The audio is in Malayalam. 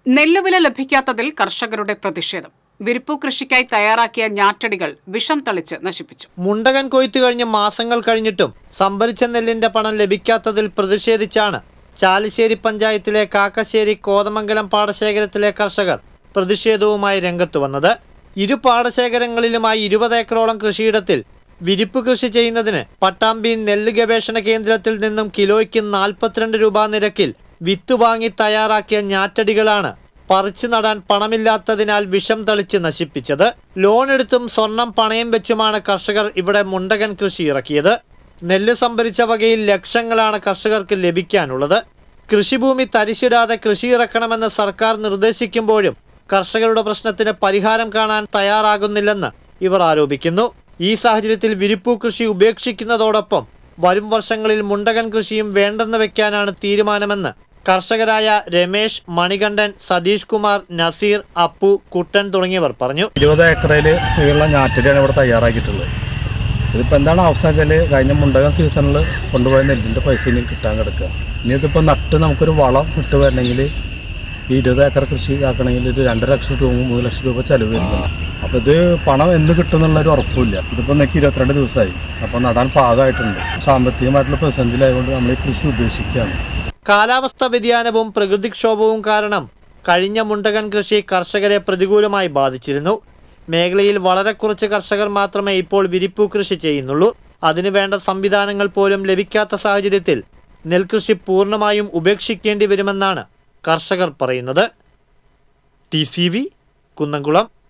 നെല്ലുവില ലഭിക്കാത്തതിൽ കർഷകരുടെ പ്രതിഷേധം വിരിപ്പു കൃഷിക്കായി തയ്യാറാക്കിയ ഞാറ്റടികൾ വിഷം തളിച്ച് നശിപ്പിച്ചു മുണ്ടകൻ കൊയ്ത്ത് കഴിഞ്ഞ് മാസങ്ങൾ കഴിഞ്ഞിട്ടും സംഭരിച്ച നെല്ലിന്റെ പണം ലഭിക്കാത്തതിൽ പ്രതിഷേധിച്ചാണ് ചാലിശ്ശേരി പഞ്ചായത്തിലെ കാക്കശ്ശേരി കോതമംഗലം പാടശേഖരത്തിലെ കർഷകർ പ്രതിഷേധവുമായി രംഗത്തു വന്നത് ഇരു പാടശേഖരങ്ങളിലുമായി ഇരുപത് ഏക്കറോളം കൃഷിയിടത്തിൽ വിരിപ്പ് കൃഷി ചെയ്യുന്നതിന് പട്ടാമ്പി നെല്ല് ഗവേഷണ കേന്ദ്രത്തിൽ നിന്നും കിലോയ്ക്ക് നാൽപ്പത്തിരണ്ട് രൂപ നിരക്കിൽ വിത്ത് വാങ്ങി തയ്യാറാക്കിയ ഞാറ്റടികളാണ് പറിച്ചു നടാൻ പണമില്ലാത്തതിനാൽ വിഷം തളിച്ച് നശിപ്പിച്ചത് ലോൺ എടുത്തും സ്വർണം പണയം വെച്ചുമാണ് കർഷകർ ഇവിടെ മുണ്ടകൻ കൃഷി ഇറക്കിയത് നെല്ല് സംഭരിച്ച വകയിൽ ലക്ഷങ്ങളാണ് കർഷകർക്ക് ലഭിക്കാനുള്ളത് കൃഷിഭൂമി തരിശിടാതെ കൃഷി ഇറക്കണമെന്ന് സർക്കാർ നിർദ്ദേശിക്കുമ്പോഴും കർഷകരുടെ പ്രശ്നത്തിന് പരിഹാരം കാണാൻ തയ്യാറാകുന്നില്ലെന്ന് ഇവർ ആരോപിക്കുന്നു ഈ സാഹചര്യത്തിൽ വിരിപ്പു കൃഷി ഉപേക്ഷിക്കുന്നതോടൊപ്പം വരും വർഷങ്ങളിൽ മുണ്ടകൻ കൃഷിയും വേണ്ടെന്ന് വെക്കാനാണ് തീരുമാനമെന്ന് കർഷകരായ രമേശ് മണികണ്ഠൻ സതീഷ് കുമാർ നസീർ അപ്പു കുട്ടൻ തുടങ്ങിയവർ പറഞ്ഞു ഇരുപത് ഏക്കറയിൽ ഉള്ള ഞാറ്റടിയാണ് ഇവിടെ തയ്യാറാക്കിയിട്ടുള്ളത് ഇതിപ്പോൾ എന്താണ് അവസ്ഥ വെച്ചാൽ കഴിഞ്ഞ മുണ്ടകം സീസണിൽ കൊണ്ടുപോയ നെല്ലിൻ്റെ പൈസ ഇനി കിട്ടാൻ കിടക്കുക ഇനി ഇതിപ്പോൾ നട്ട് നമുക്കൊരു വളം ഇട്ട് വരണമെങ്കിൽ ഈ ഇരുപത് ഏക്കർ കൃഷി ആക്കണമെങ്കിൽ ഒരു രണ്ട് ലക്ഷം രൂപ മൂന്ന് ലക്ഷം രൂപ ചിലവ് വരുന്നുണ്ട് അപ്പോൾ ഇത് പണം എന്ന് കിട്ടുമെന്നുള്ളൊരു ഉറപ്പില്ല ഇതിപ്പോൾ എനിക്ക് ഇരുപത്തിരണ്ട് ദിവസമായി അപ്പോൾ നടാൻ പാകമായിട്ടുണ്ട് സാമ്പത്തികമായിട്ടുള്ള പ്രതിസന്ധിയിലായതുകൊണ്ട് നമ്മൾ ഈ കൃഷി ഉപേക്ഷിക്കുകയാണ് കാലാവസ്ഥ വ്യതിയാനവും പ്രകൃതിക്ഷോഭവും കാരണം കഴിഞ്ഞ മുണ്ടകൻ കൃഷി കർഷകരെ പ്രതികൂലമായി ബാധിച്ചിരുന്നു മേഖലയിൽ വളരെ കുറച്ച് കർഷകർ മാത്രമേ ഇപ്പോൾ വിരിപ്പു കൃഷി ചെയ്യുന്നുള്ളൂ അതിനുവേണ്ട സംവിധാനങ്ങൾ പോലും ലഭിക്കാത്ത സാഹചര്യത്തിൽ നെൽകൃഷി പൂർണ്ണമായും ഉപേക്ഷിക്കേണ്ടി വരുമെന്നാണ് കർഷകർ പറയുന്നത് ടി സി വി കുന്നംകുളം